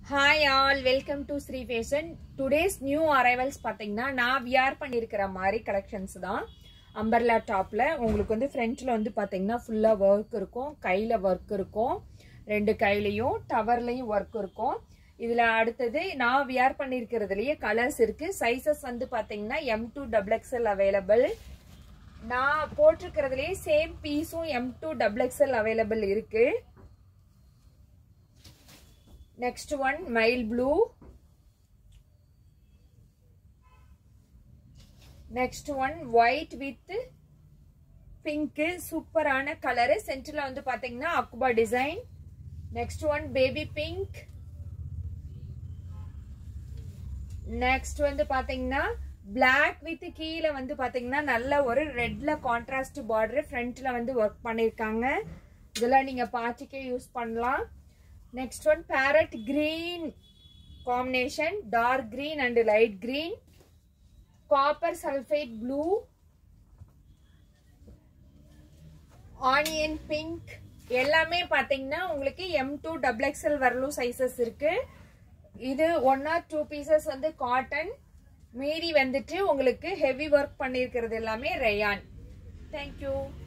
hi all welcome to Sri fashion today's new arrivals பார்த்தீங்கன்னா நான் wear பண்ணியிருக்கிற மாதிரி கலெக்ஷன்ஸ் தான் அம்பர்லா டாப்பில் உங்களுக்கு வந்து ஃப்ரண்ட்டில் வந்து பார்த்தீங்கன்னா ஃபுல்லாக ஒர்க் இருக்கும் கையில் ஒர்க் இருக்கும் ரெண்டு கையிலையும் டவர்லையும் ஒர்க் இருக்கும் இதில் அடுத்தது நான் வியர் பண்ணியிருக்கிறதுலையே கலர்ஸ் இருக்குது சைஸஸ் வந்து பார்த்தீங்கன்னா M two double XL available நான் போட்டிருக்கிறதுலேயே சேம் பீஸும் M two double XL available இருக்குது next one mile blue next one white with pink சூப்பரான கலரு சென்டர்ல வந்து பாத்தீங்கன்னா அக்குபா design next one baby pink next வந்து பாத்தீங்கன்னா பிளாக் வித் கீழே வந்து பாத்தீங்கன்னா நல்ல ஒரு ரெட்ல கான்ட்ராஸ்ட் பார்டர் ஃப்ரண்ட்ல வந்து ஒர்க் பண்ணிருக்காங்க இதெல்லாம் நீங்க பார்ட்டிக்கே யூஸ் பண்ணலாம் next one parrot green combination dark green and light green copper sulphate blue onion pink எல்லாமே பார்த்தீங்கன்னா உங்களுக்கு எம் டூ டபுள் எக்ஸ்எல் வரலும் சைசஸ் இருக்கு இது ஒன் ஆர் டூ பீசஸ் வந்து காட்டன் மீதி வந்துட்டு உங்களுக்கு ஹெவி ஒர்க் பண்ணியிருக்கிறது எல்லாமே ரயான் தேங்க்யூ